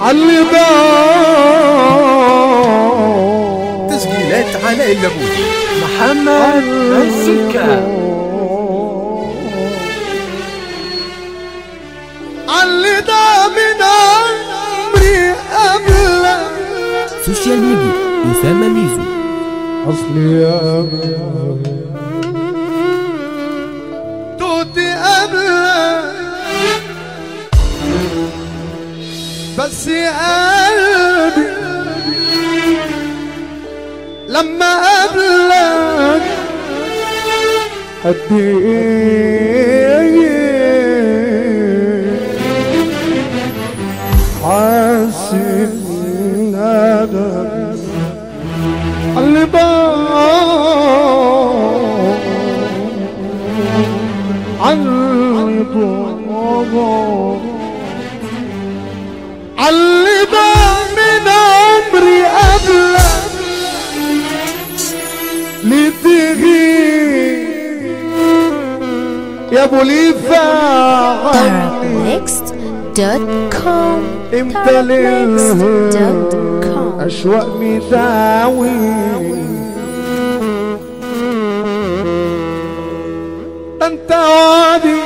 علي ضاع تسجيلات علاء اللغوي محمد السكة علي ضاع من عمري قبلك سوشيال ميديا أسامة ميزو اصلي يا توتي قبلك بس يا قلبي لما قبلك قد ايه حاسس ندم اللي ضاع علي ضاع علي ضاع من عمري قبلك لتغيب يا ابو ليفا عني Next.com امتى ليه Next.com أشواق مداوي ده انت وادي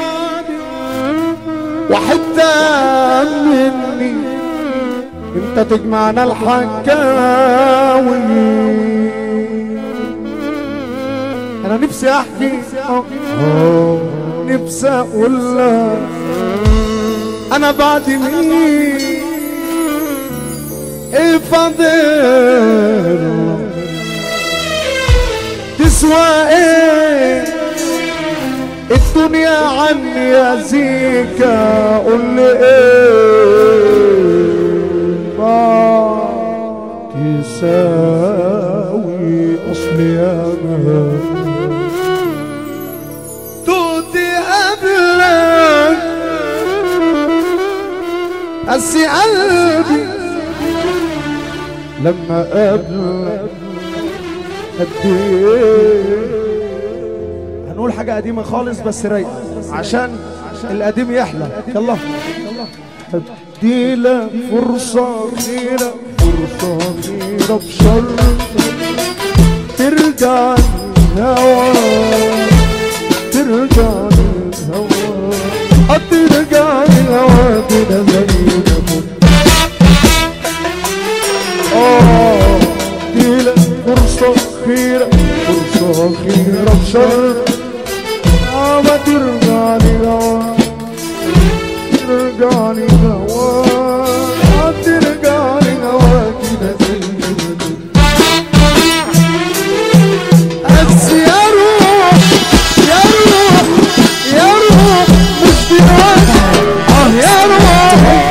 وحتة مني انت تجمعنا الحكاوي انا نفسي احكي آه، نفسي اقول لك انا بعد مين ايه فاضل تسوى ايه الدنيا عني يا زيكا قول لي ايه ما تساوي اصلي يا مهر توتي قبلك قسي قلبي لما قابلك قد ايه هنقول حاجة قديمة خالص بس رايقة عشان القديم يحلى يلا اديلك فرصة خيرة فرصة خيرة بشر ترجع للهوى ترجع للهوى ترجع للهوى كده زي ما كنت آه ديلك فرصة خيرة فرصة خيرة بشر آه ما ترجع لي هوا ترجع لي هوا آه ترجع لي هوا كده زي ما كنت بس يا روح يا روح يا روح مش دلوقتي اه يا روح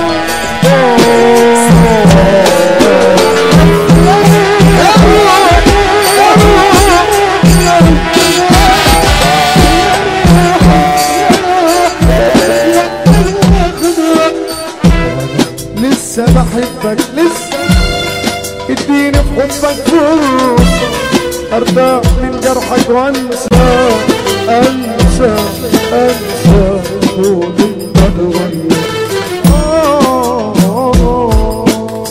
لسه بحبك لسه اديني في حبك فرصة ارتاح من جرحك وانسى انسى انسى طول انت اتغير آه، آه،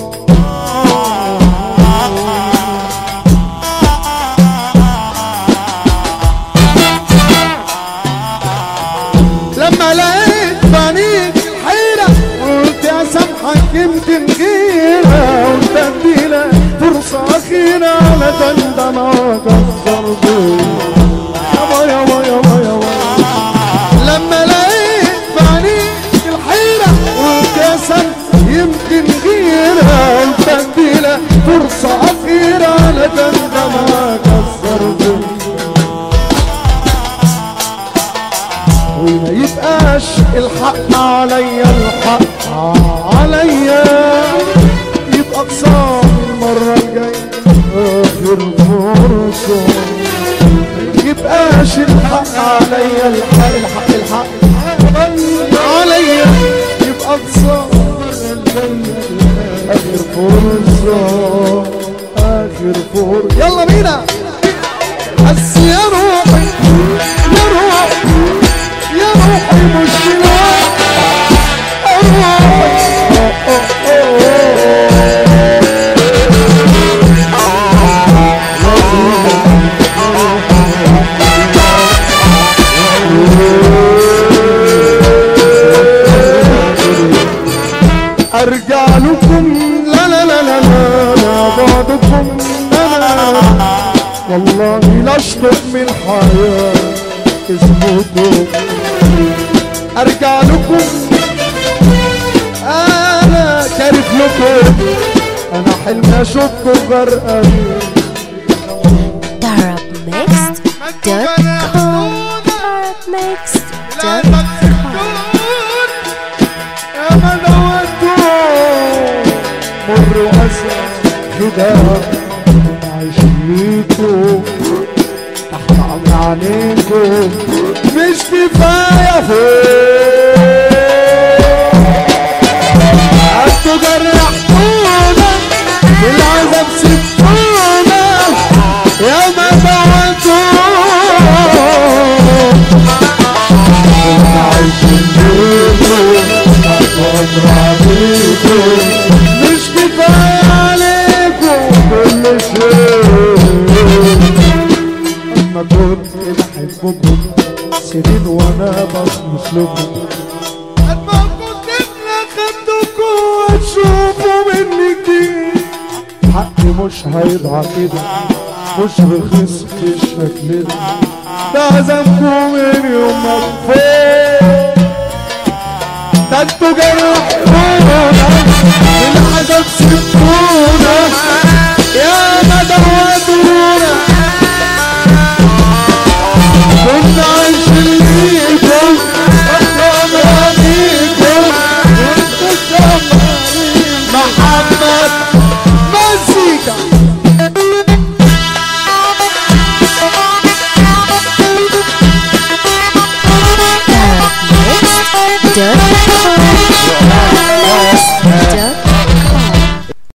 لما لقيت بنيك حيرة قلت يا سامحك يمكن غيرة قلت اديلك فرصة أخيرة على تندم وأكسر يابا يابا يابا يابا لما لقيت بنيك الحيرة قلت يا سامحك يمكن غيرة قلت اديلك فرصة أخيرة على تندم وأكسر وما يبقاش الحق عليا الحق عليا يبقى اقسام المرة الجاية اخر فرصة يبقاش الحق عليا الحق الحق الحق عليا يبقى اقسام اخر فرصة اخر فرصة يلا بينا بس يا روحي يا روحي يا روحي مش دلوقتي روحي ارجع لكم لا لا لا لا لا لا بعدكم لا لا لا والله لا اشطب من الحياة اسمكم ارجع لكم انا كارف لكم انا حلمي اشوفكم غرقانين Darabmixed.com Darabmixed.com يا ما دوتوا مر واسع كده عايش ليكم تحت امر عليكم مش كفايه فوق انتوا جرحتونا بالعذاب سبتونا يا ما دوتوا مش كفاية عليكم كل شيء أما كنت بحبكم سنين وأنا بصمت لكم أما كنت خدتكم وتشوفوا مني كتير حقي مش هيضيع كده مش رخيص في الشكل ده ده ذنبكم من يوم ما فوق ده انتوا جرحتونا بالعذاب سبتونا يا ما دوتونا كنا عايشين ليكم اكرم عليكم وانتوا شغالين محمد مزيكا Darabmixed.com